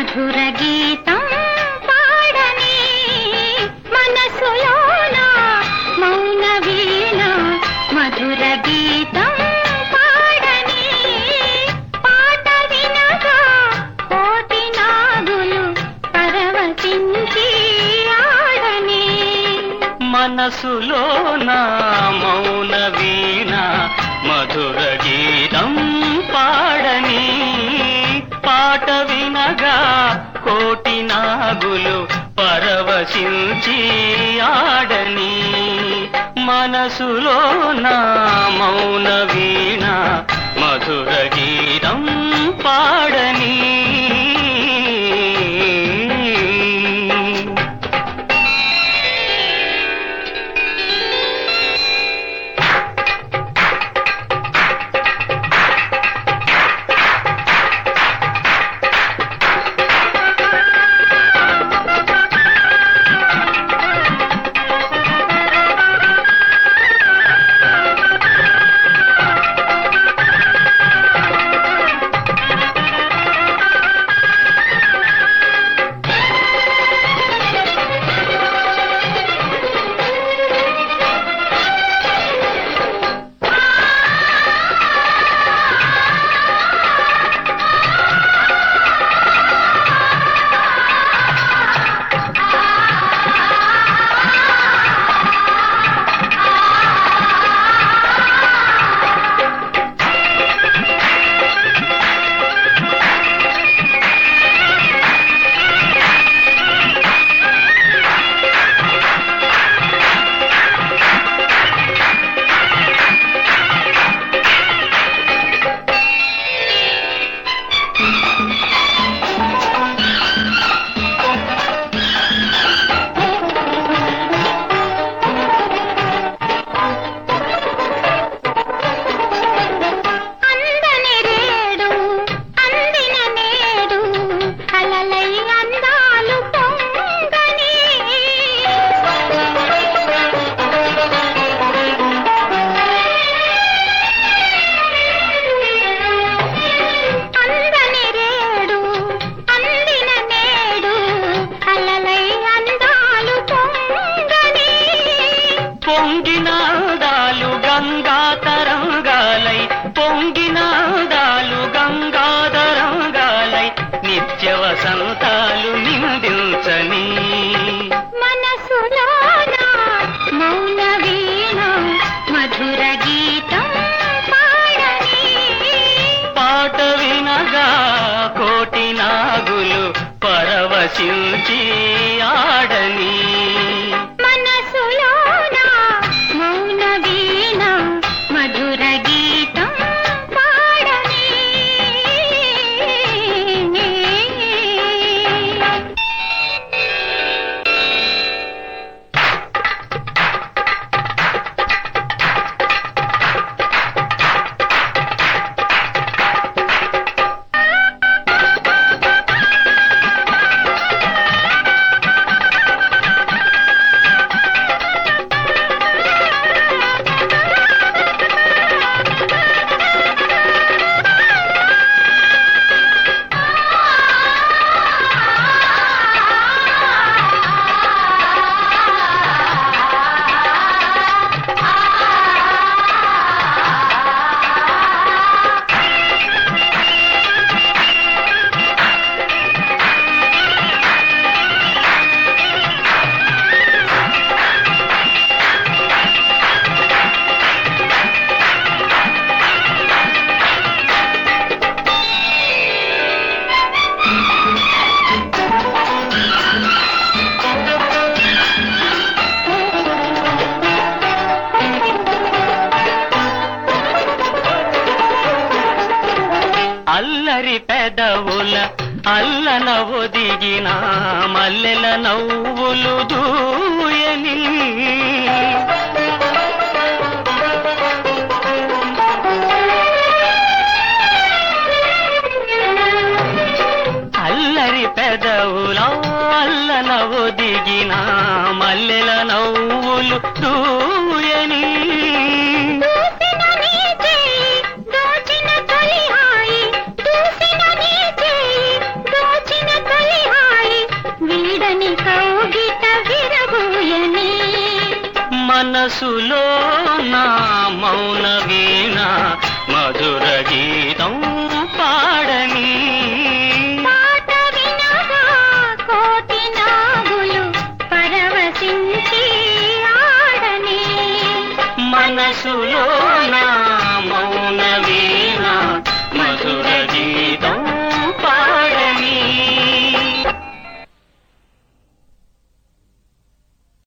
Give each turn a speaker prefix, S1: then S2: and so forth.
S1: మధుర గీతం పాడని మనసులోన మౌన వీణ మధుర గీతం పాడని పాట వినగా కోటి నాగులు పరవశించి ఆడని
S2: మనసులో నా మౌన వీణ మధుర గీతం పాడని పాట వినగా కోటి నాగులు పరవశించి ఆడని మనసులో నా మౌన వీణ మధుర గీతం పాడని
S1: అందని రేడు అందిన నేడు అలలై అందాలు పొంగని అందని రేడు అందిన నేడు అలలై అందాలు పొంగని
S2: పొంగినాదాలు గంగా తరంగాలై పొంగినాదాలు గంగా తరంగాలై నిత్య వసంతాలు నిందించని
S1: మనసులోన మౌన వీణ మధుర గీతం పాడని
S2: పాట వినగా కోటి నాగులు పరవశించి ఆడని
S1: మనసులోన మౌన వీణ మధుర గీతం పాడని
S2: అల్లరి పెదవుల అల్లన ఒదిగిన మల్లెల నవ్వులు దూయని అల్లరి పెదవుల అల్లన ఒదిగిన మల్లెల నవ్వులు దూయని
S1: దూసిన నీ చేయి దోచిన తొలి హాయి దూసిన నీ చేయి దోచిన తొలి
S2: మౌన వీణ మధుర గీతం పాడని
S1: పాట వినగా కోటి నాగులు పరవశించి ఆడని
S2: మనసులోన